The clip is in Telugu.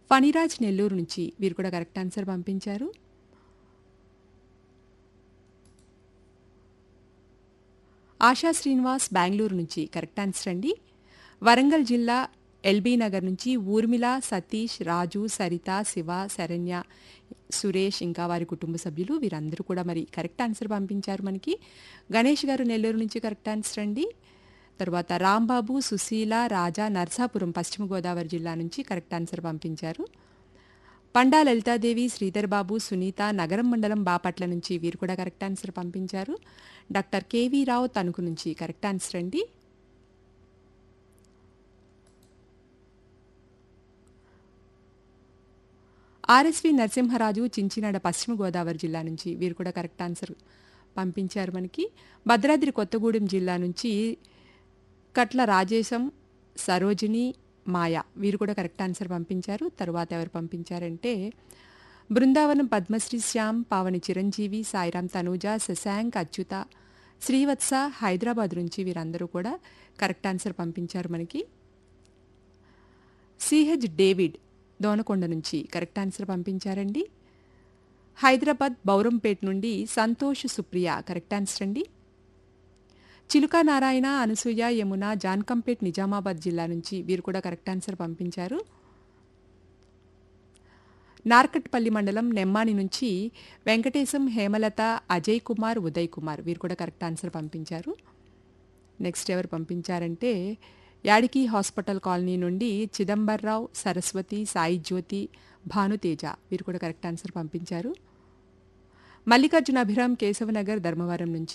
ఫణిరాజ్ నెల్లూరు నుంచి వీరు కూడా కరెక్ట్ ఆన్సర్ పంపించారు ఆశా శ్రీనివాస్ బెంగళూరు నుంచి కరెక్ట్ ఆన్సర్ అండి వరంగల్ జిల్లా ఎల్బీ నగర్ నుంచి ఊర్మిళ సతీష్ రాజు సరిత శివ శరణ్య సురేష్ ఇంకా వారి కుటుంబ సభ్యులు వీరందరూ కూడా మరి కరెక్ట్ ఆన్సర్ పంపించారు మనకి గణేష్ గారు నెల్లూరు నుంచి కరెక్ట్ ఆన్సర్ అండి తర్వాత రాంబాబు సుశీల రాజా నర్సాపురం పశ్చిమ గోదావరి జిల్లా నుంచి కరెక్ట్ ఆన్సర్ పంపించారు పండా లలితాదేవి శ్రీధర్ బాబు సునీత నగరం మండలం బాపట్ల నుంచి వీరు కూడా కరెక్ట్ ఆన్సర్ పంపించారు డాక్టర్ కేవీ రావు తణుకు నుంచి కరెక్ట్ ఆన్సర్ అండి ఆర్ఎస్వి నరసింహరాజు చించినాడ పశ్చిమ గోదావరి జిల్లా నుంచి వీరు కూడా కరెక్ట్ ఆన్సర్ పంపించారు మనకి భద్రాద్రి కొత్తగూడెం జిల్లా నుంచి కట్ల రాజేశం సరోజిని మాయ వీరు కూడా కరెక్ట్ ఆన్సర్ పంపించారు తర్వాత ఎవరు పంపించారంటే బృందావనం పద్మశ్రీ శ్యామ్ పావని చిరంజీవి సాయిరామ్ తనూజ శశాంక్ అచ్యుత శ్రీవత్స హైదరాబాద్ నుంచి వీరందరూ కూడా కరెక్ట్ ఆన్సర్ పంపించారు మనకి సిహెచ్ డేవిడ్ దోనకొండ నుంచి కరెక్ట్ ఆన్సర్ పంపించారండి హైదరాబాద్ బౌరంపేట్ నుండి సంతోష్ సుప్రియ కరెక్ట్ ఆన్సర్ అండి చిలుక నారాయణ అనసూయ యమున జాన్కంపేట్ నిజామాబాద్ జిల్లా నుంచి వీరు కూడా కరెక్ట్ ఆన్సర్ పంపించారు నార్కట్పల్లి మండలం నెమ్మాని నుంచి వెంకటేశం హేమలత అజయ్ కుమార్ ఉదయ్ కుమార్ వీరు కూడా కరెక్ట్ ఆన్సర్ పంపించారు నెక్స్ట్ ఎవరు పంపించారంటే యాడికి హాస్పిటల్ కాలనీ నుండి చిదంబర్రావు సరస్వతి సాయి జ్యోతి భానుతేజ వీరు కూడా కరెక్ట్ ఆన్సర్ పంపించారు మల్లికార్జున అభిరామ్ కేశవనగర్ ధర్మవరం నుంచి